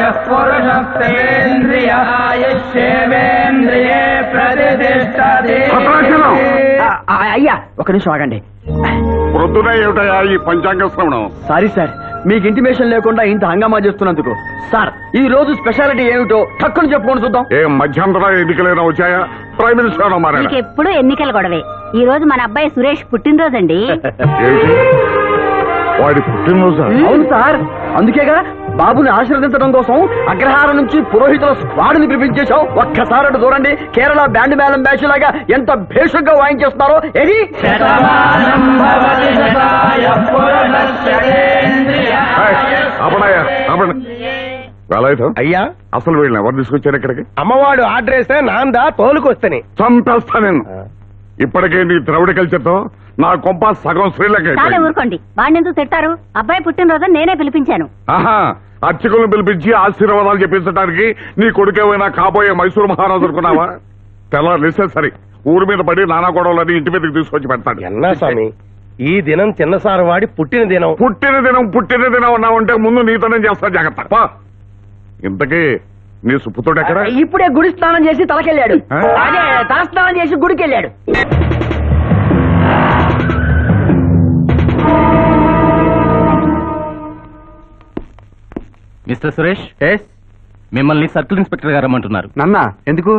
పురుషేంద్రియ ఆయుష్యేంద్రియే ప్రతిష్టతి భద్రాచలం! ఆ, ఆ, అయ్యా ఒక నిమిషం ఆగండి ప్రొద్దున ఏమిటయా ఈ పంచాంగ శ్రవణం సారీ సార్ మీకు ఇంటిమేషన్ లేకుండా ఇంత హంగామా చేస్తున్నందుకు సార్ ఈ రోజు స్పెషాలిటీ ఏమిటో తక్కువ చెప్పుకొని చూద్దాం ఏ మధ్యంతర ఎన్నికలైనా వచ్చాయా ప్రైమ్ మినిస్టర్ మారాడు మీకు ఎప్పుడు ఎన్నికల గొడవే ఈ రోజు మన అబ్బాయి సురేష్ పుట్టినరోజండి ఏమిటి వాడి పుట్టినరోజు అవును సార్ అందుకేగా బాబుని ఆశీర్వదించడం కోసం అగ్రహారం నుంచి పురోహితుల స్క్వాడ్ని పిలిపించేశాం ఒక్కసారి అటు చూడండి కేరళ బ్యాండ్ మేళం బ్యాచ్ లాగా ఎంత భేషుగ్గా వాయించేస్తున్నారో ఏది శతమానం భవతి శతాయ పురుషేంద్రియ అపడాయా అపడ వేలాయుధం అయ్యా అసలు వీళ్ళని ఎవరు తీసుకొచ్చారు ఇక్కడికి అమ్మవాడు ఆర్డర్ వేస్తే నాందా తోలుకొస్తని చంపేస్తా నేను ఇప్పటికే నీ ద్రవిడ కల్చర్తో నా కొంప సగం శ్రీలంక చాలా అయిపోయింది. ఊరుకోండి వాడిని ఎందుకు తిట్టారు అబ్బాయి పుట్టినరోజు నేనే పిలిపించాను ఆహా అర్చకులను పిలిపించి ఆశీర్వాదాలు చెప్పించడానికి నీ కొడుకేమైనా కాబోయే మైసూరు మహారాజు అనుకున్నావా తెల్లారు సరే ఊరి మీద పడి నానా గొడవలని ఇంటి మీదకి తీసుకొచ్చి పెడతాడు ఎన్నా స్వామి ఈ దినం చిన్నసారి వాడి పుట్టిన దినం పుట్టిన దినం పుట్టిన దినం ఉన్నావంటే ముందు నీతోనే చేస్తా జాగ్రత్త పా. ఇంతకీ నీ సుప్పుతోడు ఎక్కడ ఇప్పుడే గుడి స్నానం చేసి తలకెళ్ళాడు ఆ? అదే తల స్నానం చేసి గుడికి వెళ్ళాడు మిస్టర్ సురేష్ మిమ్మల్ని సర్కిల్ ఇన్స్పెక్టర్ గారు రమ్మంటున్నారు నన్న ఎందుకు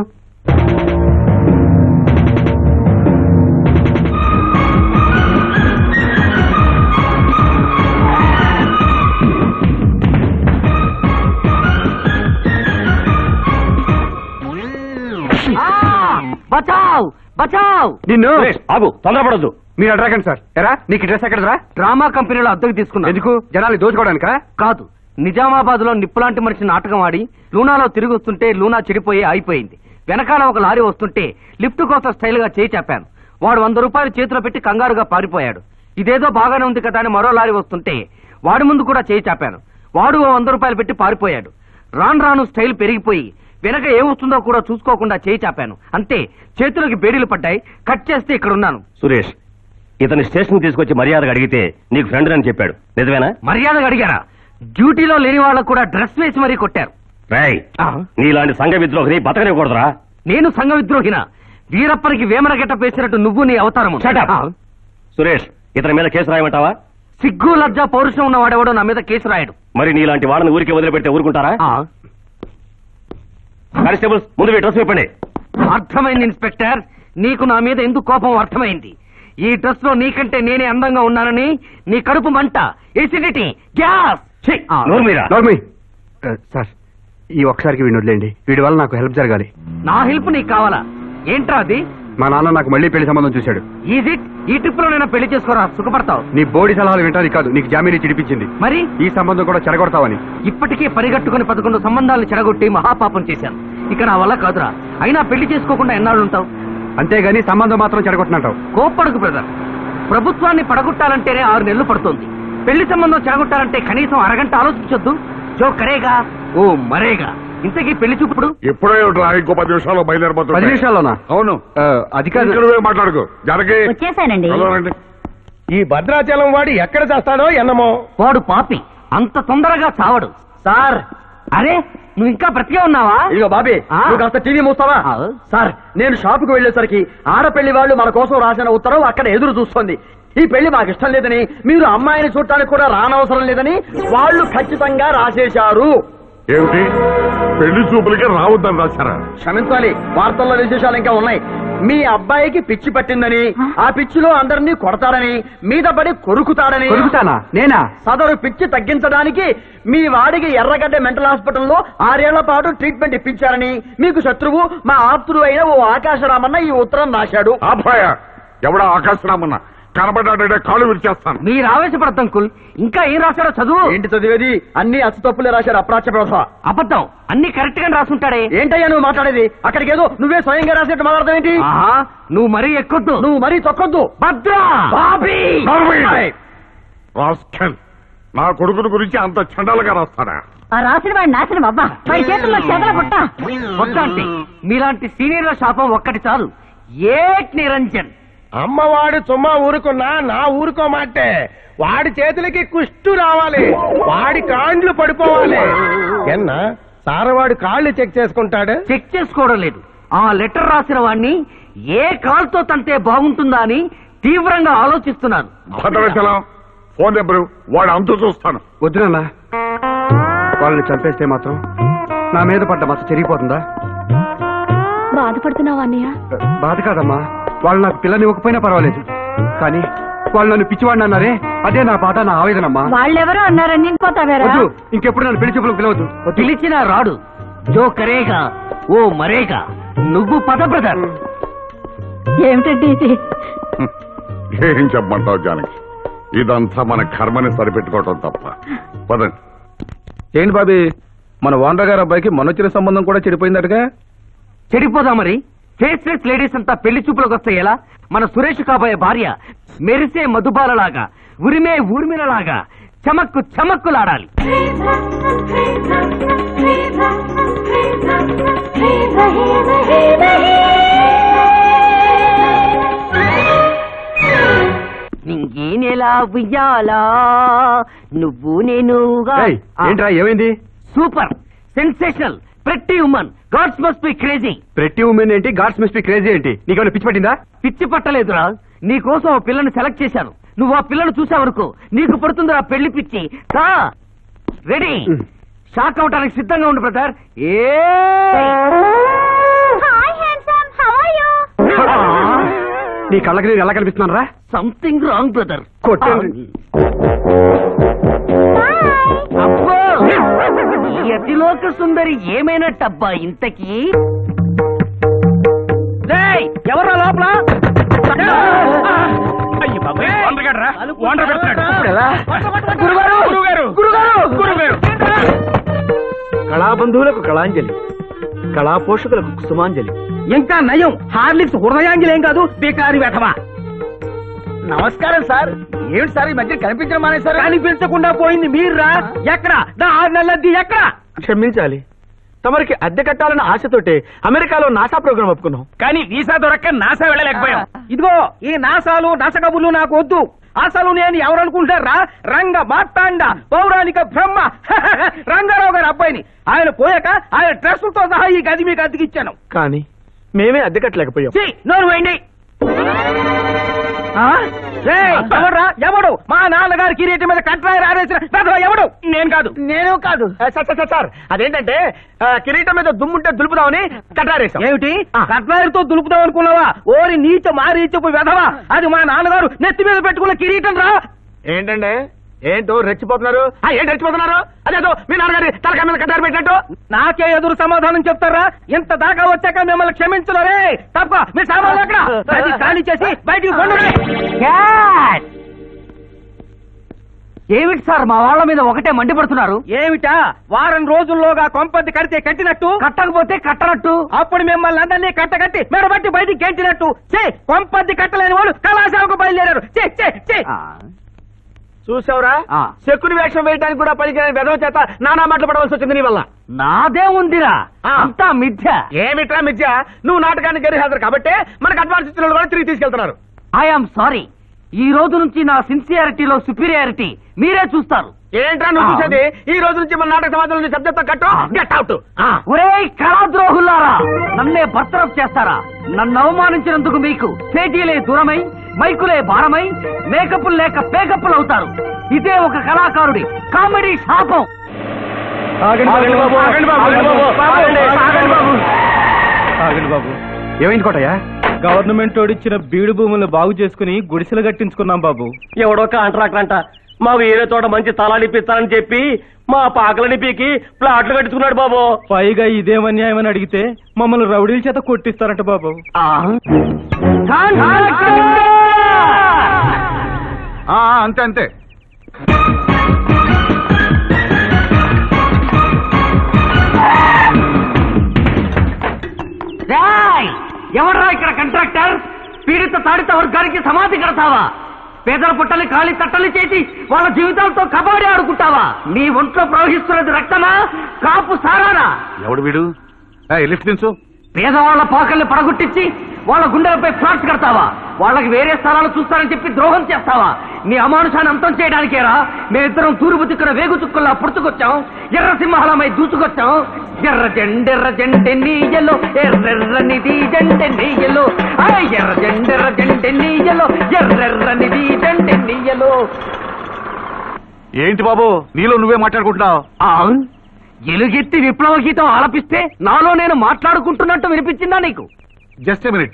బచావ్ బచావ్ నిన్ను ఆగు తొందరపడద్దు మీరు అడగండి సార్ ఎరా నీకు డ్రెస్ ఎక్కడరా డ్రామా కంపెనీలో అద్దెకు తీసుకున్నా ఎందుకు జనాలు దోచుకోవడానికా కాదు నిజామాబాద్ లో నిప్పులాంటి మనిషి నాటకం ఆడి లూనాలో తిరిగి వస్తుంటే లూనా చెడిపోయి అయిపోయింది వెనకాల ఒక లారీ వస్తుంటే లిఫ్ట్ కోసం స్టైల్ గా చేయి చెప్పాను వాడు వంద రూపాయలు చేతిలో పెట్టి కంగారుగా పారిపోయాడు ఇదేదో బాగానే ఉంది కదా అని మరో లారీ వస్తుంటే వాడి ముందు కూడా చేయి చాపాను వాడు ఓ వంద రూపాయలు పెట్టి పారిపోయాడు రాను రాను స్టైల్ పెరిగిపోయి వెనక ఏమొస్తుందో కూడా చూసుకోకుండా చేయి చాపాను అంతే చేతులకి బేడీలు పడ్డాయి కట్ చేస్తే ఇక్కడ ఉన్నాను సురేష్ ఇతని స్టేషన్ తీసుకొచ్చి మర్యాదగా అడిగితే నీకు ఫ్రెండ్ అని చెప్పాడు నిజమేనా మర్యాదగా అడిగారా డ్యూటీలో లేని వాళ్ళకు కూడా డ్రెస్ వేసి మరీ కొట్టారు రాయ్ నీలాంటి సంఘ విద్రోహిని బతకనివ్వకూడదురా నేను సంఘ విద్రోహిన వీరప్పనికి వేమన గెట్ట పేసినట్టు నువ్వు నీ అవతారము Shut up. ఆ, సురేష్ ఇతని మీద కేసు రాయమంటావా సిగ్గు లజ్జ పౌరుషం ఉన్నవాడెవడో నా మీద కేసు రాయడు మరి నీలాంటి వాళ్ళని ఊరికి వదిలిపెడితే ఊరుకుంటారా ఆ, కానిస్టేబుల్స్ ముందు డ్రెస్ చెప్పండి అర్థమైంది ఇన్స్పెక్టర్ నీకు నా మీద ఎందుకు కోపం అర్థమైంది ఈ డ్రెస్ లో నీకంటే నేనే అందంగా ఉన్నానని నీ కడుపు మంట ఎసిడిటీ గ్యాస్ ఛీ! నోరు మీరా సార్ ఈ ఒక్కసారికి వీడిని వదిలేండి వీడి వల్ల నాకు హెల్ప్ జరగాలి నా హెల్ప్ నీకు కావాలా ఏంట్రా అది మా నాన్న నాకు మళ్ళీ పెళ్లి సంబంధం చూశాడు ఈజీ ఈ ట్రిప్ లో నేను పెళ్లి చేసుకోరా సుఖపడతావు నీ బోడి సలహాలు వింటాది కాదు నీకు జామీని చిడిపించింది మరి ఈ సంబంధం కూడా చెడగొడతావని ఇప్పటికే పరిగట్టుకుని పదకొండు సంబంధాలను చెడగొట్టి మహాపాపం చేశాను ఇక నా వల్ల కాదురా అయినా పెళ్లి చేసుకోకుండా ఎన్నాళ్ళు ఉంటావు అంతేగాని సంబంధం మాత్రం చెడగొట్టినట్టావు కోప్పడుకు బ్రదర్ ప్రభుత్వాన్ని పడగొట్టాలంటేనే ఆరు నెలలు పడుతుంది పెళ్లి సంబంధం చెడగొట్టాలంటే కనీసం అరగంట ఆలోచించొద్దు జో కరేగా ఓ మరేగా ఇంతకీ పెళ్లి చూపుడు ఎప్పుడో ఏమిట్రా, ఇంకో పది నిమిషాల్లో బయలుదేరిపోతుంది పది నిమిషాల్లోనా అవును ఆ, అది కాదు ఇక్కడ నువ్వే మాట్లాడుకో జనకి వచ్చేసానండి చదవనండి. ఈ భద్రాచలం వాడి ఎక్కడ చేస్తాడో ఎన్నమో వాడు పాపి అంత తొందరగా చావడు సార్ అరే నువ్వు ఇంకా బ్రతికే ఉన్నావా ఇదిగో బాబీ ఆ? నువ్వు కాస్త టీవీ మూస్తావా ఆ. సార్ నేను షాపుకు వెళ్ళేసరికి ఆడపెళ్లి వాళ్ళు మన కోసం రాసిన ఉత్తరం అక్కడ ఎదురు చూస్తోంది ఈ పెళ్లి మాకు ఇష్టం లేదని మీరు అమ్మాయిని చూడటానికి కూడా రానవసరం లేదని వాళ్ళు ఖచ్చితంగా రాసేశారు ఏమిటి పెళ్లి చూపులకి రావద్దని రాశారా క్షమించాలి వార్తల్లో విశేషాలు ఇంకా ఉన్నాయి మీ అబ్బాయికి పిచ్చి పట్టిందని ఆ పిచ్చిలో అందరినీ కొడతాడని మీద పడి కొరుకుతాడని కొరుకుతానా నేనా సదరు పిచ్చి తగ్గించడానికి మీ వాడికి ఎర్రగడ్డ మెంటల్ హాస్పిటల్లో ఆరేళ్ల పాటు ట్రీట్మెంట్ ఇప్పించారని మీకు శత్రువు మా ఆప్తుడు అయిన ఓ ఆకాశరామన్న ఈ ఉత్తరం రాశాడు అబ్బాయ ఎవడా ఆకాశరామన్న కనబడ్డాడే కాళ్ళు విరిచేస్తాను మీరు ఆవేశపడతాం కుల్ ఇంకా ఏం రాశాడో చదువు ఏంటి చదివేది అన్ని అచ్చు తప్పులే రాశారు అప్రాచ్య ప్రభ అబద్ధం అన్ని కరెక్ట్ గా రాసుంటాడే ఏంటయ్యా నువ్వు మాట్లాడేది అక్కడికి ఏదో నువ్వే స్వయంగా రాసేట్టు మాట్లాడతావు ఏంటి ఆహా నువ్వు మరీ ఎక్కొద్దు నువ్వు మరీ తొక్కొద్దు భద్రా బాబీ రాస్కెల్ నా కొడుకుని గురించి అంత చండాలుగా రాస్తాడా ఆ రాసిన వాడి నాశనం అబ్బా వాడి చేతుల్లో చెదల పుట్ట వద్దంటే మీలాంటి సీనియర్ల శాపం ఒక్కటి చాలు ఏట్ నిరంజన్ అమ్మవాడు చుమ్మా ఊరుకున్నా నా ఊరుకోమాటే వాడి చేతులకి కుష్టు రావాలి వాడి కాండ్లు పడిపోవాలి ఎన్నా సారవాడు కాళ్ళు చెక్ చేసుకుంటాడు చెక్ చేసుకోవడం లేదు ఆ లెటర్ రాసిన వాణ్ణి ఏ కాల్తో తంతే బాగుంటుందా అని తీవ్రంగా ఆలోచిస్తున్నాను భద్రాచలం ఫోన్ నెంబరు వాడు అంతు చూస్తాను వద్దు నాన్న వాళ్ళని చంపేస్తే మాత్రం నా మీద పడ్డ మచ్చ చెరిగిపోతుందా బాధపడుతున్నావా అన్నయ్య బాధ కాదమ్మా వాళ్ళు నాకు పిల్లని ఇవ్వకపోయినా పర్వాలేదు కానీ వాళ్ళు నన్ను పిచ్చివాడిని అన్నారే అదే నా బాధ నా ఆవేదనమ్మా వాళ్ళెవరో అన్నారని పోతావేరా వద్దు ఇంకెప్పుడు నన్ను పెళ్లి చూపులకు పిలవద్దు వద్దు. పిలిచిన రాడు జో కరేగా ఓ మరేగా నువ్వు పద బ్రదర్ ఏమిటండి ఇది ఏం చెప్పమంటావు జానకి ఇదంతా మన కర్మని సరిపెట్టుకోవటం తప్ప పదండి ఏంటి బాబీ మన ఓనర్ గారు అబ్బాయికి మొన్నొచ్చిన సంబంధం కూడా చెడిపోయిందటగా చెడిపోదా మరి ఫేస్లెస్ లేడీస్ అంతా పెళ్లి చూపులకు వస్తే ఎలా మన సురేష్ కాబోయే భార్య మెరిసే మధుబాలలాగా ఉరిమే ఊర్మిలలాగా చమక్కు చమక్కులాడాలి నెలా ఉయ్యాలా నువ్వు నేనుగా ఏయ్, ఏంట్రా ఏమైంది సూపర్ సెన్సేషనల్ ప్రతి woman gods must be crazy ప్రతి ఉమెన్ ఏంటి గాడ్స్ మిస్ట్ బి క్రేజీ ఏంటి నీకేమైనా పిచ్చి పట్టిందా పిచ్చి పట్టలేదురా నీ కోసం ఆ పిల్లని సెలెక్ట్ చేశాను నువ్వు ఆ పిల్లను చూసావనుకో నీకు పడుతుంది ఆ పెళ్లి పిచ్చి కా రెడీ షాక్ అవటానికి సిద్ధంగా ఉండు బ్రదర్ ఏ నీ కళ్ళకి నేను ఎలా కనిపిస్తున్నాను రా సంథింగ్ రాంగ్ బ్రదర్ కొట్టండి. అబ్బో ఈ అతిలోక సుందరి ఏమైనట్టబ్బా ఇంతకీ రేయ్, ఎవర్రా లోపల కళాబంధువులకు కళాంజలి కళా పోషకులకు కుసుమాంజలి ఇంకా నయం హార్లిక్స్ హృదయాంజలి ఏం కాదు బేకారి వెధవా నమస్కారం సార్ ఏమిటి సార్ ఈ మధ్య కనిపించడం మానేశారు కనిపించకుండా పోయింది మీర్రా ఎక్కడ నా ఆరు నెలలది ఎక్కడ క్షమించాలి తమరికి అద్దె కట్టాలన్న ఆశతోటే అమెరికాలో నాసా ప్రోగ్రాం ఒప్పుకున్నాం కానీ వీసా దొరక్క నాసా వెళ్ళలేకపోయాం ఇదిగో ఈ నాసాలు నసకబులు నాకు వద్దు అసలు నేను ఎవరనుకుంటారా రంగ మార్తాండ పౌరాణిక బ్రహ్మ రంగారావు గారి అబ్బాయిని ఆయన పోయాక ఆయన డ్రెస్సులతో సహా ఈ గది మీకు అద్దెకిచ్చాను కానీ మేమే అద్దె కట్టలేకపోయాం ఛీ, నోరు వేయండి ఆ? ఏయ్, ఎవడ్రా ఎవడు మా నాన్నగారి కిరీటం మీద కట్రాయి ఆరేసిన పెద్దవా ఎవడు నేను కాదు నేను కాదు సార్ సార్, సార్, సార్ అదేంటంటే ఆ, కిరీటం మీద దుమ్ముంటే దులుపుదామని కట్టారేసాం ఏమిటి కట్రాయితో దులుపుదాం అనుకున్నావా ఓరి నీచ మారీచపు వెధవా అది మా నాన్నగారు నెత్తి మీద పెట్టుకున్న కిరీటం రా ఏంటంటే ఏంటో రెచ్చిపోతున్నారు ఆ, ఏంటి రెచ్చిపోతున్నారు అదేదో మీ నాన్నగారి తలకాయ మీద కట్టారు పెట్టినట్టు నాకే ఎదురు సమాధానం చెప్తారా ఇంత దాకా వచ్చాక మిమ్మల్ని క్షమించలరే తప్ప మీ సామాన్లు ఎక్కడ అది ఖాళీ చేసి బయటికి పండురే ఏమిటి సార్ మా వాళ్ళ మీద ఒకటే మండిపడుతున్నారు ఏమిటా వారం రోజుల్లోగా కొంపది కడితే కట్టినట్టు కట్టకపోతే కట్టనట్టు అప్పుడు మిమ్మల్ని అందరినీ కట్టకట్టి మెడబట్టి బయటికి గెంటినట్టు చే కొంపది కట్టలేని వాళ్ళు కళాశాలకు బయలుదేరారు చే చే చే చూసావురా ఆ. శకుని వేషం వేయడానికి కూడా పలికిన వెదవ చేత నానా మాటలు పడవలసి వచ్చింది నీ వల్ల నాదే ఉందిరా ఆ. అంతా మిథ్య ఏమిట్రా మిథ్య నువ్వు నాటకానికి గరి హాజరు కాబట్టి మనకు అడ్వాన్స్ ఇచ్చిన వాళ్ళు కూడా తిరిగి తీసుకెళ్తున్నారు ఐఎమ్ సారీ ఈ రోజు నుంచి నా సిన్సియారిటీలో సుపీరియారిటీ మీరే చూస్తారు ఏంట్రా నువ్వు ఆ. చూసేది ఈ రోజు నుంచి మన నాటక సమాజంలో శబ్దంతో కట్టు ఆ. గెట్ అవుట్ ఒరేయ్ కళాద్రోహులారా నన్నే బర్తరఫ్ చేస్తారా నన్ను అవమానించినందుకు మీకు స్టేజీలే దూరమై మైకులే భారమై మేకప్పులు లేక పేకప్పులు అవుతారు ఇదే ఒక కళాకారుడి కామెడీ శాపం ఆగండి బాబు, ఆగండి బాబు, ఆగండి బాబు, ఆగండి, ఆగండి బాబు. ఆగండి బాబు ఏమైంది కోటయ్య గవర్నమెంట్ ఇచ్చిన బీడు భూములు బాగు చేసుకుని గుడిసెలు కట్టించుకున్నాం బాబు ఎవడో కాంట్రాక్టర్ అంట మా వేరే తోట మంచి తలాడిపిస్తానని చెప్పి మా పాకలని పీకి ప్లాట్లు కట్టుకున్నాడు బాబు పైగా ఇదేం అన్యాయం అని అడిగితే మమ్మల్ని రౌడీల చేత కొట్టిస్తారంట బాబు అంతే అంతే రేయ్! ఎవడ్రా ఇక్కడ కాంట్రాక్టర్ పీడిత తాడిత వర్గానికి సమాధి కడతావా పేదల పుట్టని ఖాళీ తట్టలు చేసి వాళ్ళ జీవితాలతో కబడ్డీ ఆడుకుంటావా నీ ఒంట్లో ప్రవహిస్తున్నది రక్తమా కాపు సారానా ఎవడు వీడు లిఫ్ట్ దించు పేదవాళ్ల పాకల్ని పడగొట్టించి వాళ్ళ గుండెలపై ఫ్లాట్స్ కడతావా వాళ్ళకి వేరే స్థలాలు చూస్తానని చెప్పి ద్రోహం చేస్తావా నీ అమానుషాన్ని అంతం చేయడానికేరా మేమిద్దరం తూర్పు దిక్కున వేగు చుక్కల్లా పుడుతుకొచ్చాం ఎర్ర సింహాలమై దూసుకొచ్చాం ఎర్ర జెండెర్ర జెండె నీయలో ఎర్రెర్రనిది జెండె నీయలో ఆ ఎర్ర జెండెర్ర జెండె నీయలో ఎర్రెర్రనిది జెండె నీయలో ఏంటి బాబు నీలో నువ్వే మాట్లాడుకుంటున్నావు ఆ ఎలుగెత్తి విప్లవ గీతం ఆలపిస్తే నాలో నేను మాట్లాడుకుంటున్నట్టు వినిపించిందా నీకు జస్ట్ మినిట్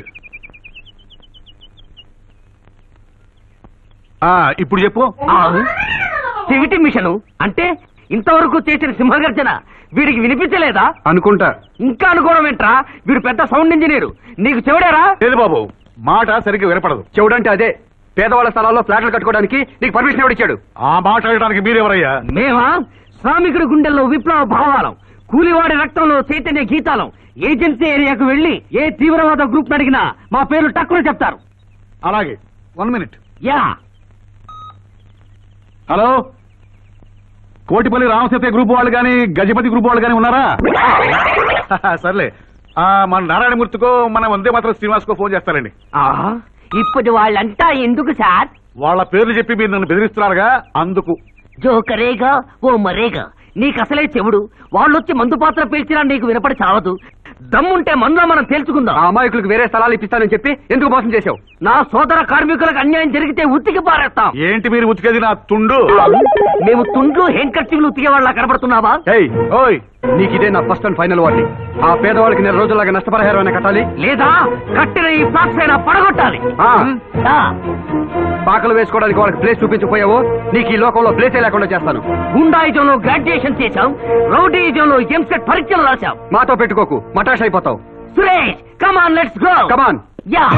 ఇప్పుడు చెప్పు ఆ చెవిటి మిషను అంటే ఇంతవరకు చేసిన సింహగర్జన వీడికి వినిపించలేదా అనుకుంటా ఇంకా అనుకోవడం ఏంట్రా వీడు పెద్ద సౌండ్ ఇంజనీరు నీకు చెవిడారా లేదు బాబు మాట సరిగ్గా వినపడదు చెవుడంటే అదే పేదవాళ్ళ స్థలాల్లో ఫ్లాట్లు కట్టుకోవడానికి నీకు పర్మిషన్ ఎవడిచ్చాడు ఆ మాట అడగడానికి మీరెవరయ్యా మేమా శ్రామికుడి గుండెల్లో విప్లవ భావాలం కూలివాడి రక్తంలో చైతన్య గీతాలం ఏజెన్సీ ఏరియాకు వెళ్లి ఏ తీవ్రవాద గ్రూప్ అడిగినా మా పేర్లు టక్కున చెప్తారు అలాగే one minute yeah hello Kotipalli Ramasatya group వాళ్ళు కానీ గజపతి గ్రూప్ వాళ్ళు కానీ ఉన్నారా సర్లే ఆ, మన నారాయణమూర్తికో మన వందే మాత్రం శ్రీనివాస్కో ఫోన్ చేస్తారండి ఇప్పుడు వాళ్ళంతా ఎందుకు సార్ వాళ్ళ పేర్లు చెప్పి మీరు నన్ను బెదిరిస్తున్నారుగా అందుకు జోకరేగా ఓ మరేగా నీకు అసలే చెవుడు వాళ్ళొచ్చి మందు పాత్ర పీల్చినా నీకు వినపడి చావదు దమ్ముంటే మనలో మనం తేల్చుకుందాం ఆ అమాయకులకు వేరే స్థలాలు ఇప్పిస్తానని చెప్పి ఎందుకు మోసం చేశావు నా సోదర కార్మికులకు అన్యాయం జరిగితే ఉతికి పారేస్తాం ఏంటి మీరు ఉతికేది నా తుండు మేము తుండ్లు హెంకర్చివ్లు ఉతికే వాళ్ళ కనబడుతున్నావా ఏయ్ ఓయ్ నీకు ఇదే నా ఫస్ట్ అండ్ ఫైనల్ వార్నింగ్ ఆ పేదవాళ్ళకి నెల రోజులాగా నష్టపరిహారం అయినా కట్టాలి లేదా కట్టిన ఈ ఫ్లాట్స్ అయినా పడగొట్టాలి ఆ, ఆ, పాకలు వేసుకోవడానికి వాళ్ళకి ప్లేస్ చూపించకపోయావో నీకు ఈ లోకంలో ప్లేసే లేకుండా చేస్తాను గుండాయిజంలో గ్రాడ్యుయేషన్ చేశాం రౌడీయిజంలో ఎంసెట్ పరీక్షలు రాశాం మాతో పెట్టుకోకు మటాష్ అయిపోతావు Suresh come on let's go come on yeah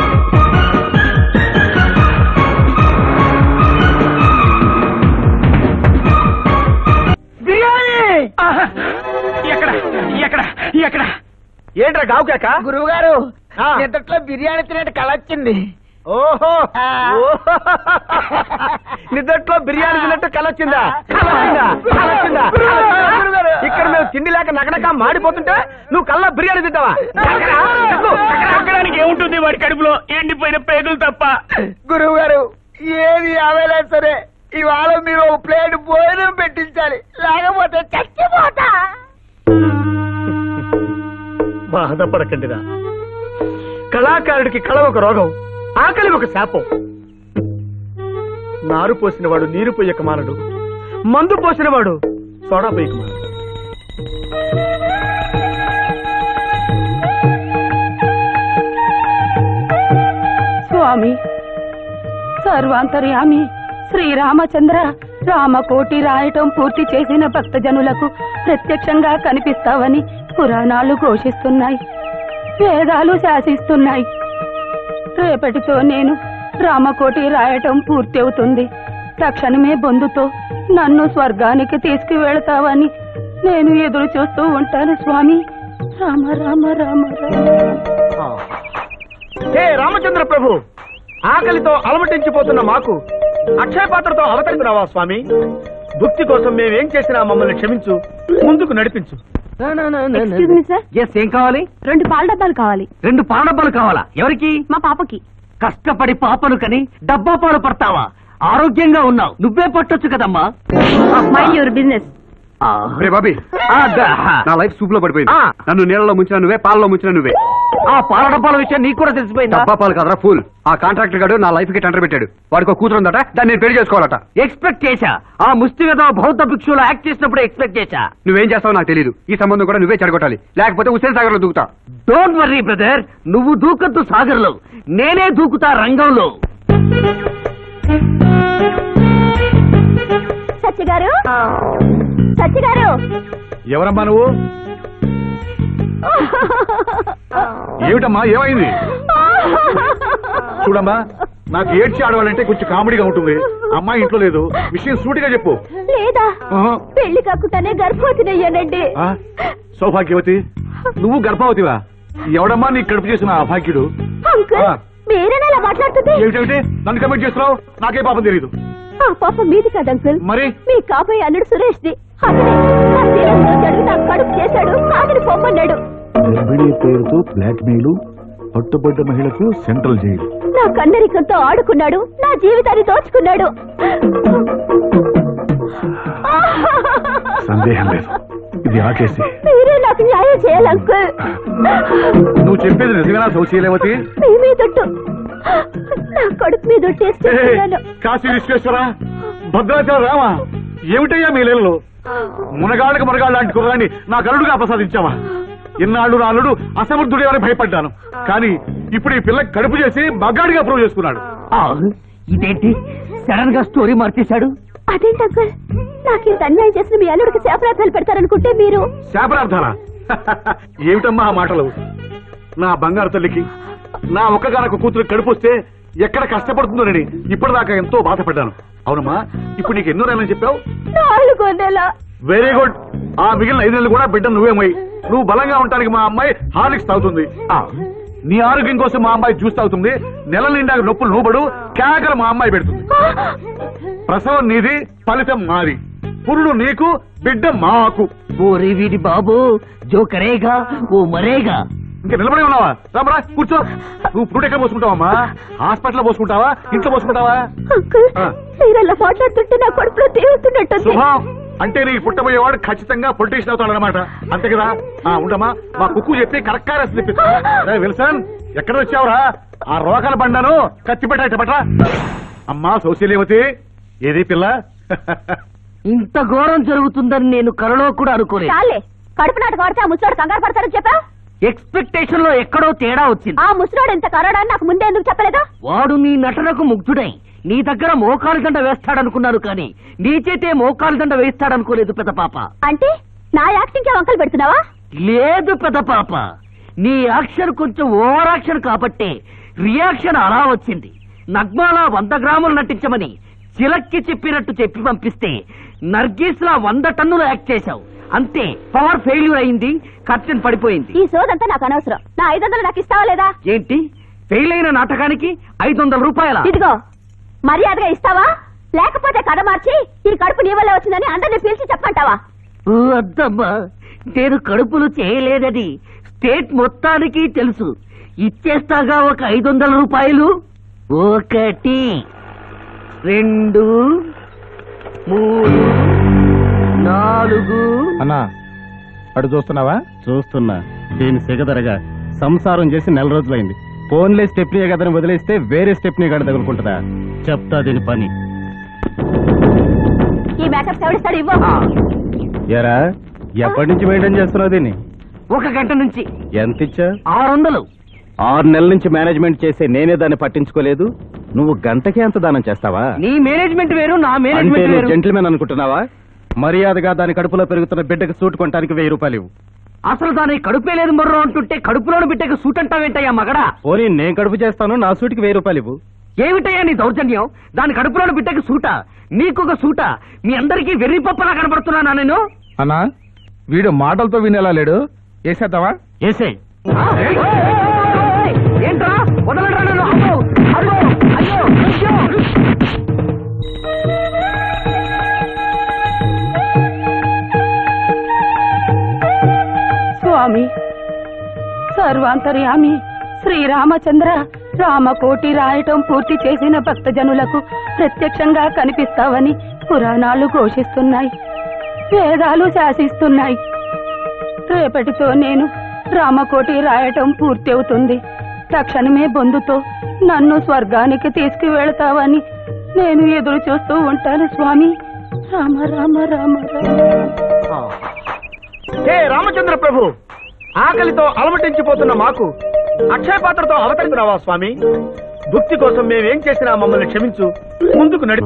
ఎక్కడ ఎక్కడ ఎక్కడ ఏంట్రా గావుకాక గురువు గారు ఆ. నిద్రలో బిర్యానీ తినేట్టు కళ వచ్చింది ఓహో ఆ. నిద్రట్లో బిర్యానీ తిన్నట్టు కలొచ్చిందా కలొచ్చిందా కలొచ్చిందా గురుగారు. ఇక్కడ మేము తిండి లేక నగనక మాడిపోతుంటే నువ్వు కల్లా బిర్యానీ తింటావా ఎక్కడానికి ఏముంటుంది వాడి కడుపులో ఎండిపోయిన పేగులు తప్ప గురువు గారు ఏది అవైనా సరే ఇవాళ మీరు ఒక ప్లేట్ భోజనం పెట్టించాలి లేకపోతే చచ్చిపోతా బాధపడకండిరా కళాకారుడికి కళ ఒక రోగం ఆకలి ఒక శాపం నారు పోసిన వాడు నీరు పోయక మానడు మందు పోసిన వాడు సోడా పోయక మానడు స్వామి సర్వాంతర్యామి శ్రీరామచంద్ర రామకోటి రాయటం పూర్తి చేసిన భక్తజనులకు ప్రత్యక్షంగా కనిపిస్తావని పురాణాలు ఘోషిస్తున్నాయి వేదాలు శాసిస్తున్నాయి రేపటితో నేను రామకోటి రాయటం పూర్తి అవుతుంది తక్షణమే బొందుతో నన్ను స్వర్గానికి తీసుకువెళతావని నేను ఎదురు చూస్తూ ఉంటాను స్వామి రామ రామ రామ రామ హే రామచంద్ర ప్రభు ఆకలితో అలమటించిపోతున్న మాకు అక్షయ పాత్రతో అవతరిస్తున్నావా స్వామి భక్తి కోసం మేమేం చేసినా మమ్మల్ని క్షమించు ముందుకు నడిపించు ఎక్స్క్యూజ్ మీ సార్ ఎస్ ఏం కావాలి రెండు పాల డబ్బాలు కావాలి రెండు పాల డబ్బాలు కావాలా ఎవరికి మా పాపకి కష్టపడి పాపను కని డబ్బా పాలు పడతావా ఆరోగ్యంగా ఉన్నావు నువ్వే పట్టొచ్చు కదమ్మా మైండ్ యువర్ బిజినెస్ ఆ, రే బాబీ ఆ, ద- నా లైఫ్ సూప్ లో పడిపోయింది ఆ. నన్ను నీళ్ళలో ముంచిన నువ్వే పాలలో ముంచిన నువ్వే ఆ పాల డబ్బాల విషయం నీకు కూడా తెలిసిపోయిందా డబ్బా పాలు కదరా ఫుల్ ఆ కాంట్రాక్టర్ గారు నా లైఫ్ కి టెండర్ పెట్టాడు వాడికి ఒక కూతురు ఉందట దాన్ని నేను పెళ్లి చేసుకోవాలట ఎక్స్పెక్ట్ చేశా ఆ ముష్టి మీద బౌద్ధ భిక్షులు యాక్ట్ చేసినప్పుడు ఎక్స్పెక్ట్ చేశా నువ్వేం చేస్తావో నాకు తెలియదు ఈ సంబంధం కూడా నువ్వే చెడగొట్టాలి లేకపోతే హుస్సేన్ సాగర్ లో దూకుతా డోంట్ వర్రీ బ్రదర్ నువ్వు దూకద్దు సాగర్లో నేనే దూకుతా రంగంలో సత్యగారు సత్యగారు ఎవరమ్మా నువ్వు ఏమిటమ్మా ఏమైంది చూడమ్మా నాకు ఏడ్చి ఆడవాలంటే కొంచెం కామెడీగా ఉంటుంది అమ్మాయి ఇంట్లో లేదు విషయం సూటిగా చెప్పు లేదా ఆహా. పెళ్లి కాకుండానే గర్భవతినయ్యానండి ఆ? సౌభాగ్యవతి నువ్వు గర్భవతివా ఎవడమ్మా నీకు కడుపు చేసిన ఆ భాగ్యుడు అంకుల్ ఆ. మీరేనా మాట్లాడుతుంది ఏమిటేమిటి నన్ను కమెంట్ చేస్తున్నావు నాకే పాపం తెలియదు ఆ పాప మీది కాదు అంకుల్ మరి మీ కాబోయే అల్లుడు సురేష్ ది అతనే ఆ శ్రీరంగంలో జరుగు నా కడుపు చేశాడు కాదని పొమ్మన్నాడు గర్భిణీ పేరుతో బ్లాక్ మెయిల్ పట్టుబడ్డ మహిళకు సెంట్రల్ జైలు నా కన్నరికంతో ఆడుకున్నాడు నా జీవితాన్ని దోచుకున్నాడు సందేహం లేదు ఇది ఆ కేసే మీరే నాకు న్యాయం చేయాలి అంకుల్ నువ్వు చెప్పేది నిజమేనా సౌశీలవతి మీ మీదొట్టు నా కొడుకు మీద ఒట్టేస్తున్నాను కాశీ విశ్వేశ్వర భద్రాచల రామ ఏమిటయ్యా మీ లేళ్ళు మునగాళ్ళకి మునగాళ్ళ లాంటి కుర్రాన్ని నా కరుడుగా ప్రసాదించావా ఇన్నాళ్ళు నాలుడు అసమర్థుడేవని భయపడ్డాను కానీ ఇప్పుడు ఈ పిల్ల కడుపు చేసి మగాడిగా ప్రూవ్ చేసుకున్నాడు ఇదేంటి సడన్ గా స్టోరీ మార్చేశాడు అదేంటి అంకుల్ నాకు ఇంత అన్యాయం చేసిన మీ అల్లుడికి శాపరార్థాలు పెడతారనుకుంటే మీరు శాపరార్థాలా ఏమిటమ్మా ఆ మాటలు నా బంగారు తల్లికి నా ఒక్కగానొక్క కూతురు కడుపు వస్తే ఎక్కడ కష్టపడుతుందోనని ఇప్పటిదాకా ఎంతో బాధపడ్డాను అవునమ్మా ఇప్పుడు నీకు ఎన్నో నెలలు చెప్పావు నాలుగో నెల వెరీ గుడ్ ఆ మిగిలిన ఐదు నెలలు కూడా బిడ్డ నువ్వేమై నువ్వు బలంగా ఉండటానికి మా అమ్మాయి హార్లిక్స్ తాగుతుంది ఆ, నీ ఆరోగ్యం కోసం మా అమ్మాయి జ్యూస్ తాగుతుంది నెల నిండా నొప్పులు నువ్వుబడు కేకలు మా అమ్మాయి పెడుతుంది ప్రసవం నీది ఫలితం మాది పురుడు నీకు బిడ్డ మాకు ఓరి వీడి బాబు జో కరేగా ఓ మరేగా ఇంకా నిలబడి ఉన్నావా రామరా కూర్చో నువ్వు ఫ్రూట్ ఎక్కడ పోసుకుంటావమ్మా హాస్పిటల్లో పోసుకుంటావా ఇంట్లో పోసుకుంటావా అంకుల్ ఆ. మీరు అలా మాట్లాడుతుంటే నా కడుపులో తీరుతున్నట్టుంది శుభం అంటే నీకు పుట్టబోయేవాడు ఖచ్చితంగా పొలిటీషియన్ అవుతాడనమాట అంతే కదా ఆ ఉండమ్మా మా కుక్కు చెప్పి కరెక్ట్ గా రెస్ట్ తెప్పిస్తా రేయ్ విల్సన్ ఎక్కడ వచ్చావురా ఆ రోగాల బండను కత్తి పెట్టా ఇట్ట పట్రా అమ్మా సౌశల్యవతి ఏది పిల్ల ఇంత ఘోరం జరుగుతుందని నేను కలలో కూడా అనుకోలేదు చాలే కడుపు నాటకం ఆడితే ఆ ముసలోడు కంగారు పడతారని చెప్పావు ఎక్స్పెక్టేషన్ లో ఎక్కడో తేడా వచ్చింది ఆ ముసలోడు ఎంత కరోడాన్ని నాకు ముందే ఎందుకు చెప్పలేదా వాడు నీ నటనకు ముగ్ధుడై నీ దగ్గర మోకాలు దండ వేస్తాడనుకున్నాను కానీ నీ చేతే మోకాలు దండ వేస్తాడనుకోలేదు పెద్ద పాప అంటే నా యాక్టింగ్ కి వంకలు పెడుతున్నావా లేదు పెద్ద పాప నీ యాక్షన్ కొంచెం ఓవర్ యాక్షన్ కాబట్టే రియాక్షన్ అలా వచ్చింది నగ్మాలా వంద గ్రాములు నటించమని చిలక్కి చెప్పినట్టు చెప్పి పంపిస్తే నర్గీస్ లా వంద టన్నులు యాక్ట్ చేశావు అంతే పవర్ ఫెయిల్యూర్ అయింది కర్టెన్ పడిపోయింది ఈ సోదంతా నాకు అనవసరం నా ఐదు వందలు నాకు ఇస్తావా లేదా ఏంటి ఫెయిల్ అయిన నాటకానికి ఐదు వందల రూపాయల ఇదిగో మర్యాదగా ఇస్తావా లేకపోతే కథ మార్చి ఈ కడుపు నీ వల్ల వచ్చిందని అందరిని పిలిచి చెప్పంటావా వద్దమ్మా నేను కడుపులు చేయలేదని స్టేట్ మొత్తానికి తెలుసు ఇచ్చేస్తాగా ఒక ఐదు వందల రూపాయలు ఒకటి రెండు మూడు నాలుగు అన్నా అటు చూస్తున్నావా చూస్తున్నా దీని సిగదరగా సంసారం చేసి నెల రోజులైంది ఫోన్లే స్టెప్నీ కథని వదిలేస్తే వేరే స్టెప్నీ గడ తగులుకుంటుందా చెప్తా దీని పని ఈ మేకప్ ఎవడిస్తాడు ఇవ్వు ఆ, ఎరా ఎప్పటి నుంచి మెయింటైన్ చేస్తున్నావు దీన్ని ఒక గంట నుంచి ఎంత ఇచ్చా ఆరు వందలు ఆరు నెలల నుంచి మేనేజ్మెంట్ చేసే నేనే దాన్ని పట్టించుకోలేదు నువ్వు గంటకే అంత దానం చేస్తావా నీ మేనేజ్మెంట్ వేరు నా అంటే మేనేజ్మెంట్ నువ్వు వేరు జెంటిల్మెన్ అనుకుంటున్నావా మర్యాదగా దాని కడుపులో పెరుగుతున్న బిడ్డకు సూట్ కొనడానికి వెయ్యి రూపాయలు ఇవ్వు అసలు దాని కడుపే లేదు మర్రో అంటుంటే కడుపులోని బిడ్డకి సూట్ అంటావేంటయ్యా మగడా పోనీ నేను కడుపు చేస్తాను నా సూట్కి వెయ్యి రూపాయలు ఇవ్వు ఏమిటయ్యా నీ దౌర్జన్యం దాని కడుపులోని బిడ్డకి సూట నీకొక సూట మీ అందరికీ వెర్రి పప్పలా కనబడుతున్నానా నేను అన్నా వీడు మాటలతో వినేలా లేడు వేసేద్దావా ఏసే ఆ, ఏయ్, ఏయ్, ఏయ్, ఏంట్రా వదలరా నన్ను అమ్మో, అయ్యో అయ్యో అయ్యో స్వామి సర్వాంతర్యామి శ్రీరామచంద్ర రామకోటి రాయటం పూర్తి చేసిన భక్తజనులకు ప్రత్యక్షంగా కనిపిస్తావని పురాణాలు ఘోషిస్తున్నాయి వేదాలు శాసిస్తున్నాయి రేపటితో నేను రామకోటి రాయటం పూర్తి అవుతుంది తక్షణమే బొందుతో నన్ను స్వర్గానికి తీసుకువెళతావని నేను ఎదురు చూస్తూ ఉంటాను స్వామి రామ రామ రామ రామ హే రామచంద్ర ప్రభు ఆకలితో అలమటించిపోతున్న మాకు అక్షయ పాత్రతో అవతరిస్తున్నావా స్వామి భక్తి కోసం మేమేం చేసినా మమ్మల్ని క్షమించు ముందుకు నడి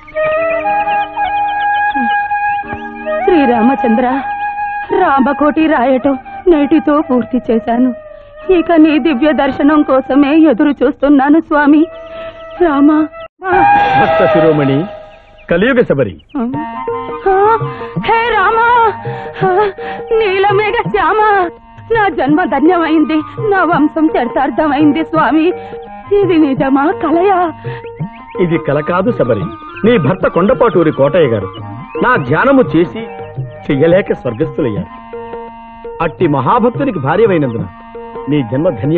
శ్రీరామచంద్ర రామకోటి రాయటం నేటితో పూర్తి చేశాను ఇక నీ దివ్య దర్శనం కోసమే ఎదురు చూస్తున్నాను స్వామి రామ భక్త శిరోమణి కలియుగ శబరి ఆ, హే రామ ఆ, నీలమేఘ శ్యామ నా జన్మ ధన్యమైంది నా వంశం చరితార్థమైంది స్వామి ఇది నిజమా కలయా ఇది కల కాదు శబరి నీ భర్త కొండపాటూరి కోటయ్య గారు నా ధ్యానము చేసి చెయ్యలేక స్వర్గస్థులయ్యారు అట్టి మహాభక్తునికి భార్యమైనందున నీ జన్మ ధన్యం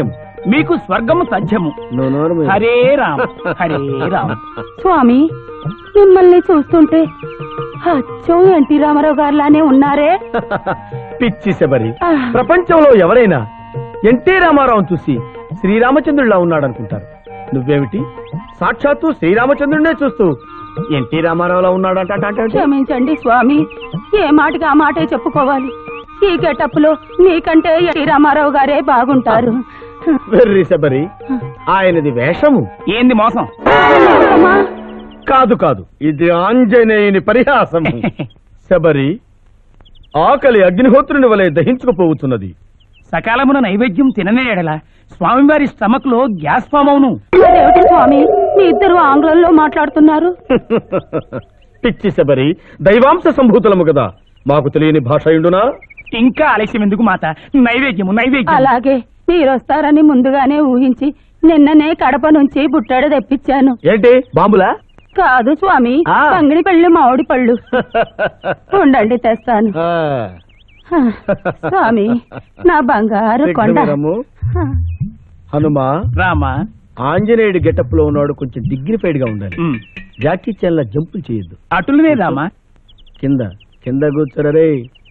మీకు స్వర్గము తథ్యము హరే రామ్ హరే రామ్ స్వామి మిమ్మల్ని చూస్తుంటే అచ్చం ఎన్టీ రామారావు గారిలానే ఉన్నారే పిచ్చి శబరి ఆ. ప్రపంచంలో ఎవరైనా ఎన్టీ రామారావును చూసి శ్రీరామచంద్రుడిలా ఉన్నాడనుకుంటారు నువ్వేమిటి సాక్షాత్తు శ్రీరామచంద్రుడినే చూస్తూ ఎన్టీ రామారావులా ఉన్నాడంట క్షమించండి స్వామి ఏ మాటకి ఆ మాటే చెప్పుకోవాలి ఈ గెటప్ లో మీకంటే ఎన్టీ రామారావు గారే బాగుంటారు వెర్రి శబరి ఆయనది వేషము ఏంది మోసం అమ్మా, కాదు కాదు ఇది ఆంజనేయుని పరిహాసము శబరి ఆకలి అగ్నిహోత్రుని వలె దహించుకుపోతున్నది సకాలమున నైవేద్యం తిననే ఎడల స్వామివారి స్టమక్ లో గ్యాస్ ఫామ్ అవును అదేమిటి స్వామి మీ ఇద్దరు ఆంగ్లంలో మాట్లాడుతున్నారు పిచ్చి శబరి దైవాంశ సంభూతులము కదా మాకు తెలియని భాష ఉండునా ఇంకా ఆలస్యం ఎందుకు మాత నైవేద్యము నైవేద్యం అలాగే మీరు వస్తారని ముందుగానే ఊహించి నిన్ననే కడప నుంచి బుట్టాడు తెప్పించాను ఏంటి బాంబులా కాదు స్వామి ఆ. పంగిడి పళ్ళు మామిడి పళ్ళు ఉండండి తెస్తాను ఆ. హ, స్వామి నా బంగారు కొండ శీఘ్రమేరమ్ము. హ. హనుమా రామా ఆంజనేయుడి గెటప్ లో ఉన్నాడు కొంచెం డిగ్నిఫైడ్ గా ఉండాలి ఉమ్. జాకీ చల్ల జంపులు చేయొద్దు అటులనే రామా కింద కింద కూర్చోరే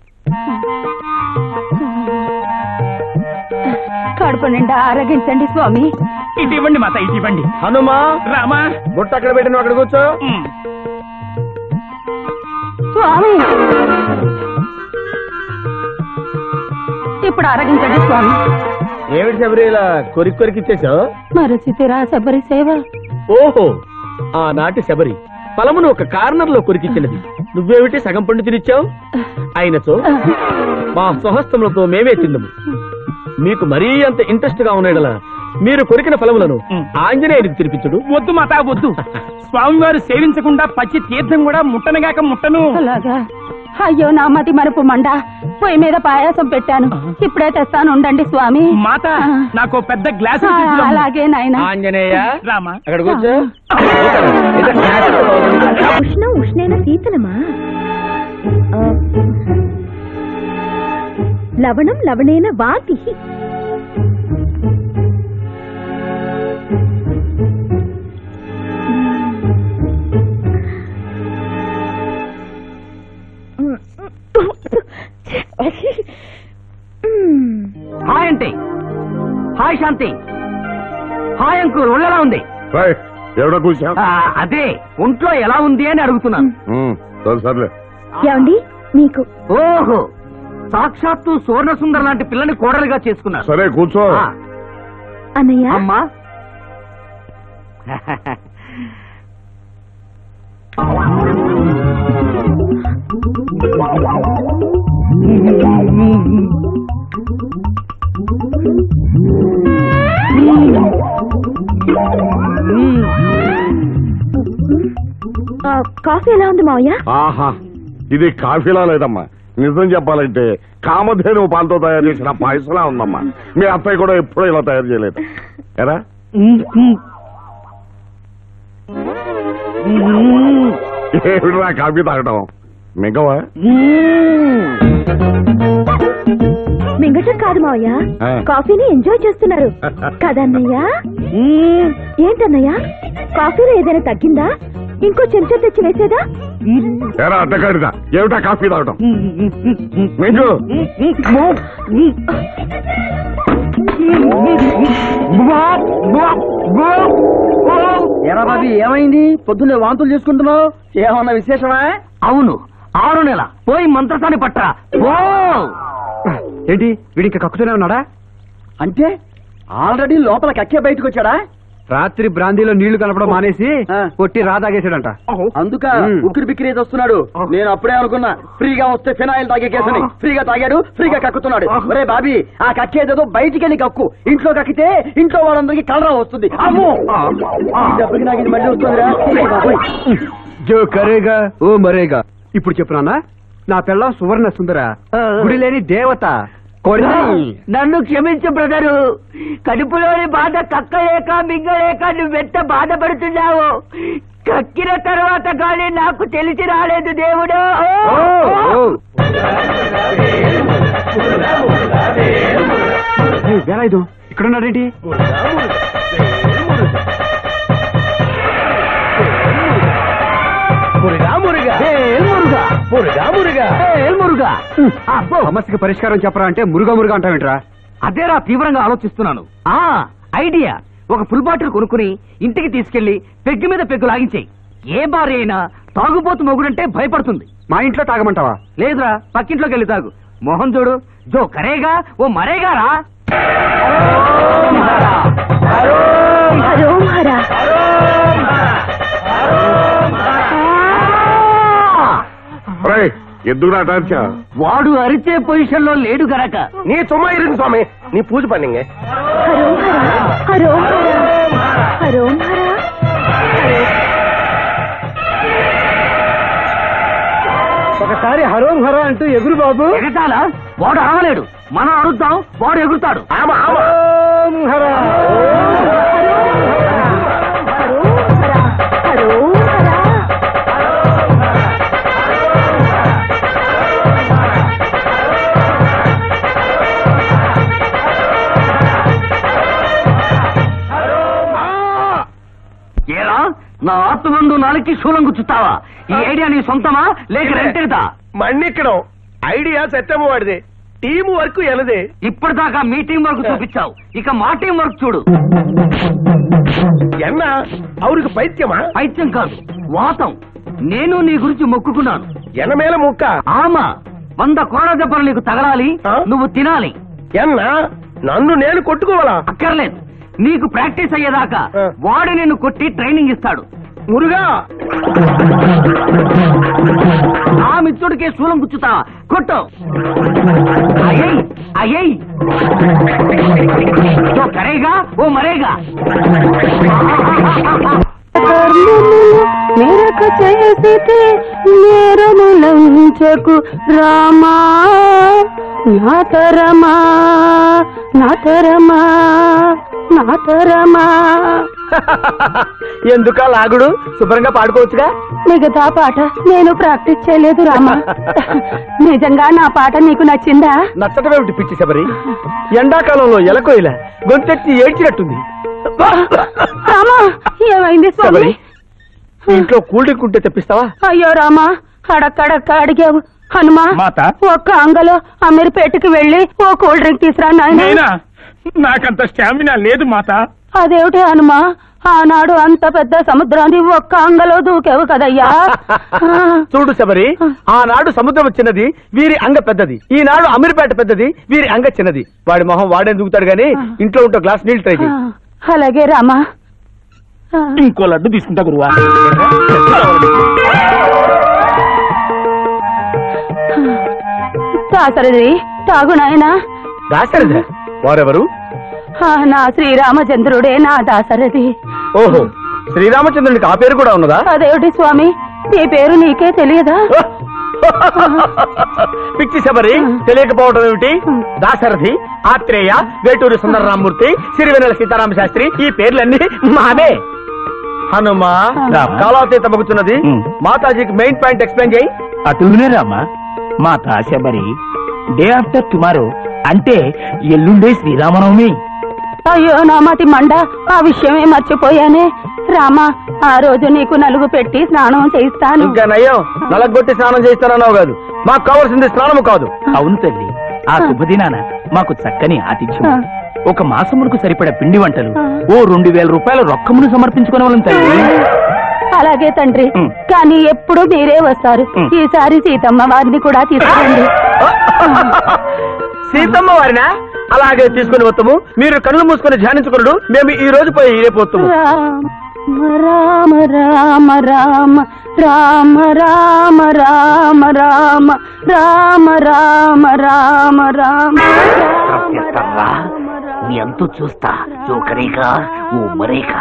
కడుపు నిండా ఆరగించండి స్వామి ఇటు ఇవ్వండి మాత ఇటు ఇవ్వండి హనుమా రామా బుట్ట అక్కడ పెట్టిన అక్కడ కూర్చో ఉమ్. స్వామి ఇప్పుడు ఆరగించండి స్వామి ఏమిటి శబరి ఇలా కొరికి కొరికి ఇచ్చేసావు మరచితిరా శబరి సేవ ఓహో ఆనాటి శబరి ఫలమును ఒక కార్నర్ లో కొరికిచ్చినది నువ్వేమిటి సగం పండు తినిచ్చావు అయినచో మా స్వహస్తములతో మేమే తిందము మీకు మరీ అంత ఇంట్రెస్ట్ గా ఉన్నాడలా మీరు కొరికిన ఫలములను ఆంజనేయుడికి తినిపించడు వద్దు మాత వద్దు స్వామివారు సేవించకుండా పచ్చి తీర్థం కూడా ముట్టనగాక ముట్టను అలాగా అయ్యో నా మతి మరుపు మండ పొయ్యి మీద పాయాసం పెట్టాను ఇప్పుడే తెస్తాను ఉండండి స్వామి మాత నాకు పెద్ద గ్లాస్ ఆ, అలాగే నాయన ఆంజనేయ రామా అక్కడ కూర్చో ఉష్ణం ఉష్ణేన శీతలమా ఆ, లవణం లవణేన వాతి హాయ్ అంటే హాయ్ శాంతి హాయ్ అంకుల్ ఒళ్ళెలా ఉంది రాయ్ ఎవడో కూర్చో ఆ, అదే ఒంట్లో ఎలా ఉంది అని అడుగుతున్నాను ఉమ్, సరే సర్లే ఏమండి మీకు ఓహో సాక్షాత్తు సువర్ణ సుందర్ లాంటి పిల్లని కోడలుగా చేసుకున్నారు సరే కూర్చో ఆ, అన్నయ్య అమ్మా ఆ, కాఫీ ఎలా ఉంది మావయ్య ఆహా ఇది కాఫీలా లేదమ్మా నిజం చెప్పాలంటే కామధేను పాలతో తయారు చేసిన పాయసలా ఉందమ్మా మీ అత్తయ్య కూడా ఎప్పుడూ ఇలా తయారు చేయలేదు ఎరా ఏమిటిరా కాఫీ తాగటం మిగవా మింగటం కాదు మావయ్య ఆ. కాఫీని ఎంజాయ్ చేస్తున్నారు కదన్నయ్య ఏంటన్నయ్య కాఫీలో ఏదైనా తగ్గిందా ఇంకో చెంచా తెచ్చి వేసేదా ఎరా అడ్డగాడిదా ఏమిటా కాఫీ తాగటం మింగు ఎరా బాబీ ఏమైంది పొద్దున్నే వాంతులు చేసుకుంటున్నావు ఏమన్నా విశేషమా అవును ఆరు నెల పోయి మంత్రసాని పట్టరా ఓ ఏంటి వీడింక కక్కుతూనే ఉన్నాడా అంటే ఆల్రెడీ లోపల కక్కే బయటకు వచ్చాడా రాత్రి బ్రాందీలో నీళ్లు కలపడం మానేసి ఆ. కొట్టి రాదాగేసాడంట అందుక ఉమ్. ఉక్కిరి బిక్కిరి ఏదో వస్తున్నాడు నేను అప్పుడే అనుకున్నా ఫ్రీగా వస్తే ఫినాయిల్ తాగే కేసని ఫ్రీగా తాగాడు ఫ్రీగా కక్కుతున్నాడు ఒరే బాబీ ఆ కక్కేదేదో బయటికి వెళ్ళి కక్కు ఇంట్లో కక్కితే ఇంట్లో వాళ్ళందరికీ కలరా వస్తుంది అమ్మో ఈ దెబ్బకి నాకు ఇది మళ్ళీ వస్తుందిరా ఏ బాబోయ్. జో కరేగా ఓ మరేగా ఇప్పుడు చెప్పు నాన్న నా పిల్లం సువర్ణ సుందర గుడి లేని దేవత కొడి నన్ను క్షమించు బ్రదరు కడుపులోని బాధ కక్కలేక మింగలేక నువ్వెంత బాధపడుతున్నావు కక్కిన తర్వాత కానీ నాకు తెలిసి రాలేదు దేవుడు వేలాయుధం ఇక్కడ ఉన్నాడేంటి మురుగా మురుగా మురుగా మురుగా మురుగా సమస్యకి పరిష్కారం చెప్పరా అంటే మురుగా మురుగా అంటావేంట్రా అదేరా తీవ్రంగా ఆలోచిస్తున్నాను ఆ ఐడియా ఒక ఫుల్ బాటిల్ కొనుక్కుని ఇంటికి తీసుకెళ్లి పెగ్గు మీద పెగ్గు లాగించేయి ఏ భార్య అయినా తాగుబోతు మొగుడంటే భయపడుతుంది మా ఇంట్లో తాగమంటావా లేదురా పక్కింట్లోకి వెళ్ళి తాగు మోహన్ చూడు జో కరేగా ఓ మరేగా రా హరోం హరా రేయ్, ఎందుకు నా టార్చా వాడు అరిచే పొజిషన్ లో లేడు గనక நீ சும்மா இருங்க சுவாமி நீ பூஜை பண்ணீங்க హరోం హరా హరోం హరా హరోం హరా ఒకసారి హరోం హరా అంటూ ఎగురు బాబు ఎగటాలా వాడు అరవలేడు మనం అరుద్దాం వాడు ఎగురుతాడు ஆமா ஆமா హరోం హరా హరోం హరా ఏరా నా ఆత్మందు నాలుగుకి శూలం గుచ్చుతావా ఈ ఐడియా నీ సొంతమా లేక రెంటేదా మన్నిక్కడం ఐడియా సత్యమ్మవాడిదే టీం వర్క్ ఎనదే ఇప్పటిదాకా మీ టీం వర్క్ చూపించావు ఇక మా టీం వర్క్ చూడు என்ன அவருக்கு பைத்தியமா పైత్యం కాదు వాతం నేను నీ గురించి మొక్కుకున్నాను ఎన మేల ముక్క ఆమా వంద కోడ దెబ్బలు నీకు తగలాలి ఆ? నువ్వు తినాలి ఎన్న నన్ను నేను కొట్టుకోవాలా అక్కర్లేదు నీకు ప్రాక్టీస్ అయ్యేదాకా ఆ. వాడు నిన్ను కొట్టి ట్రైనింగ్ ఇస్తాడు మురుగా ఆ మిత్రుడికే శూలం గుచ్చుతావా కొట్టు అయ్యయ్ అయ్యయ్ ఓ కరేగా ఓ మరేగా మెరక చేసితే నేరములంచకు రామా నాతరమా నాతరమా నాతరమా ఎందుకా లాగుడు శుభ్రంగా పాడుకోవచ్చుగా మిగతా పాట నేను ప్రాక్టీస్ చేయలేదు రామా నిజంగా నా పాట నీకు నచ్చిందా నచ్చటమేమిటి పిచ్చి శబరి ఎండాకాలంలో ఎలకోయిల గొంతెత్తి ఏడ్చినట్టుంది రామా ఏమైంది స్వామి శబరి ఇంట్లో కూల్ డ్రింక్ ఉంటే తెప్పిస్తావా అయ్యో రామా అడక్కడక్క అడిగావు హనుమా మాత? ఒక్క అంగలో అమీర్పేటకి వెళ్ళి ఓ కూల్ డ్రింక్ తీసురా నాయనా నేనా నాకంత స్టామినా లేదు మాత అదేమిటి హనుమా ఆనాడు అంత పెద్ద సముద్రాన్ని ఒక్క అంగలో దూకావు కదయ్యా ఆ, చూడు శబరి ఆనాడు సముద్రం చిన్నది వీరి అంగ పెద్దది ఈనాడు అమీర్పేట పెద్దది వీరి అంగ చిన్నది వాడి మొహం వాడే దూకుతాడు గానీ ఇంట్లో ఉంటే గ్లాస్ నీళ్ళు ట్రై ఆ, చేయి అలాగే రామా ఆ, ఇంకో లడ్డు తీసుకుంటా గురువా దాసరిది తాగు నాయనా దాసరిదా వారెవరు ఆ, నా శ్రీరామచంద్రుడే నా దాసరథి ఓహో శ్రీరామచంద్రునికి ఆ పేరు కూడా ఉన్నదా అదేమిటి స్వామి నీ పేరు నీకే తెలియదా పిచ్చి శబరి తెలియకపోవడం ఏమిటి దాశరథి ఆత్రేయ వేటూరి సుందరరామూర్తి సిరివెన్నెల సీతారామ శాస్త్రి ఈ పేర్లన్నీ మావే హనుమా కాలాతీత మగుతున్నది ఉమ్. మాతాజీకి మెయిన్ పాయింట్ ఎక్స్ప్లెయిన్ చేయి అటునే రామా మాత శబరి డే ఆఫ్టర్ టుమారో అంటే ఎల్లుండే శ్రీరామనవమి అయ్యో నా మతి మండ ఆ విషయమే మర్చిపోయానే రామా ఆ రోజు నీకు నలుగు పెట్టి స్నానం చేయిస్తాను ఇంకా నయ్యం నలగొట్టి స్నానం చేస్తానన్నావు కాదు మాకు కావాల్సింది స్నానము కాదు అవును తల్లి ఆ శుభదినాన మాకు చక్కని ఆతిథ్యం ఒక మాసమునకు సరిపడ పిండి వంటలు ఓ రెండు వేల రూపాయల రొక్కమును సమర్పించుకునే వాళ్ళం తల్లి అలాగే తండ్రి ఉమ్. కానీ ఎప్పుడు మీరే వస్తారు ఉమ్. ఈసారి సీతమ్మ వారిని కూడా తీసుకురండి సీతమ్మ వారినా అలాగే తీసుకుని వస్తాము మీరు కళ్ళు మూసుకొని ధ్యానించుకున్నాడు మేము ఈ రోజు పోయి రేపు వస్తాము రామ రామ రామ రామ రామ రామ రామ రామ రామ రామ రామ రప్పిస్తావా? నీ అంతు చూస్తా జోకరేగా ఓ మరేగా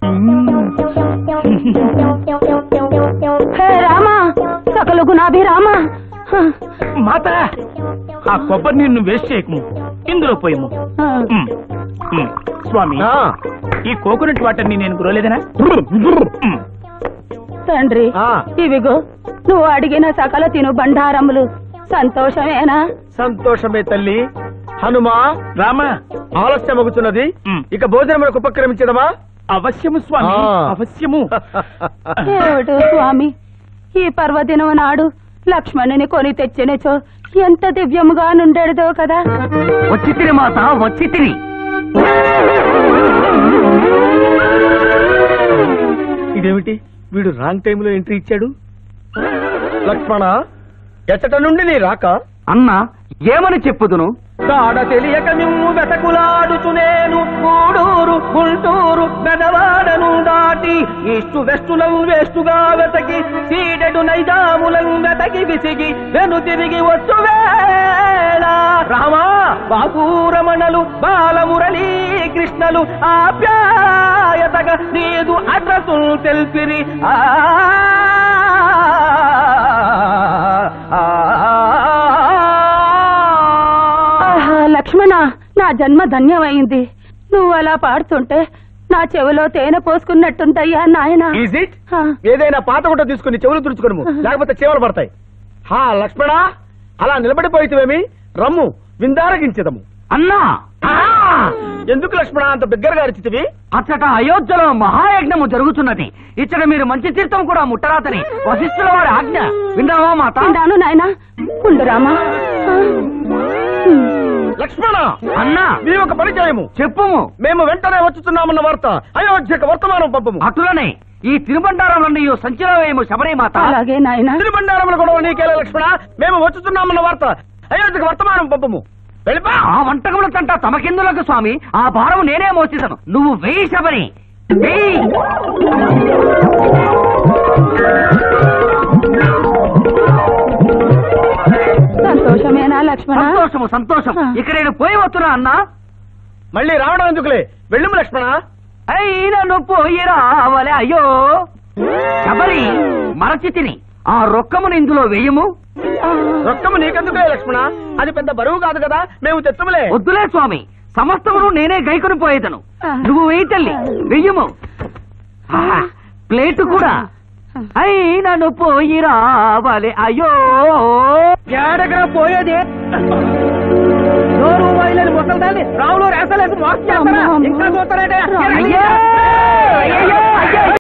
హే రామ సకల గుణాభి రామ మాత ఆ కొబ్బరి నీరు వేస్ట్ చేయకము ఇందులో పోయము ఉమ్, ఉమ్. స్వామి ఆ, ఈ కోకోనట్ వాటర్ ని నేను గురలేదనా ఉమ్. తండ్రి ఆ. ఇవిగో నువ్వు అడిగిన సకల తిను బండారములు సంతోషమేనా సంతోషమే తల్లి హనుమా రామా ఆలస్యం అగుతున్నది ఇక భోజనములకు ఉపక్రమించదమా అవశ్యము స్వామి ఆ. అవశ్యము దేవుడు స్వామి ఈ పర్వదినం నాడు లక్ష్మణుని కొని తెచ్చినచో ఎంత దివ్యముగా నుండెడదో కదా వచ్చి తిని మాత వచ్చి తిని ఇదేమిటి వీడు రాంగ్ టైంలో ఎంట్రీ ఇచ్చాడు లక్ష్మణ ఎచ్చట నుండి నీ రాక అన్నా ఏమని చెప్పుదును కాడ తెలియక మిమ్ము వెతకులాడుచునేను గూడూరు గుంటూరు బెదవాడను దాటి ఈస్టు వెస్టులం వేస్తుగా వెతకి సీడెడు నైజాములం వెతకి విసిగి వెను తిరిగి వచ్చు వేళ రామా బాబూరమణలు బాలమురళీ కృష్ణలు ఆప్యాయతగా నీదు అడ్రసులు తెల్పిరి ఆ ఆహా, లక్ష్మణ నా జన్మ ధన్యమైంది నువ్వు అలా పాడుతుంటే నా చెవిలో తేనె పోసుకున్నట్టుందయ్యా నాయన ఈజ్ ఇట్ ఏదైనా పాత గుట్ట తీసుకుని చెవులు తుడుచుకోను లేకపోతే చీమలు పడతాయి హా లక్ష్మణ అలా నిలబడిపోయితేవేమి రమ్ము విందారగించదము అన్నా ఎందుకు లక్ష్మణ అంత బిగ్గరగా అరిచితివి అచ్చట అయోధ్యలో మహాయజ్ఞము జరుగుతున్నది ఇచ్చట మీరు మంచి తీర్థం కూడా ముట్టరాతని వశిష్ఠుల వారి ఆజ్ఞ విన్నావా మాత విన్నాను నాయన ఉండురామా లక్ష్మణ అన్నా మీ ఒక పరిచయము చెప్పుము మేము వెంటనే వచ్చుతున్నామన్న వార్త అయోధ్యకు వర్తమానం పంపము అటులనే ఈ తిరుబండారంలోని సంచిలో వేయము శబరి మాత అలాగే నాయన తిరుబండారముల గొడవ నీకేలే లక్ష్మణ మేము వచ్చుతున్నామన్న వార్త అయోధ్యకు వర్తమానం పంపము వెళ్ళిపా ఆ వంటకముల తంట తమకెందులకు స్వామి ఆ భారం నేనే మోసేదను నువ్వు వెయ్యి శబరి వెయ్యి సంతోషమేనా లక్ష్మణ సంతోషము సంతోషం ఇక నేను పోయి వస్తున్నా అన్నా మళ్ళీ రావడం ఎందుకులే వెళ్ళుము లక్ష్మణ అయినను పోయి రావలే అయ్యో శబరి మరచి తిని ఆ రొక్కమును ఇందులో వెయ్యము రొక్కము నీకెందుకులే లక్ష్మణ అది పెద్ద బరువు కాదు కదా మేము తెచ్చములే వద్దులే స్వామి సమస్తమును నేనే గైకొని పోయేదను నువ్వు వెయ్యి తల్లి వెయ్యము ఆహా, ప్లేటు కూడా అయినను పోయి రావాలి అయ్యో ఏడగర పోయేది నోరు వైలేని ముసలిదాన్ని రావులో రేసలేదు మోసం చేస్తారా ఇంకా చూస్తారంటే అయ్యో! అయ్యో! అయ్యో!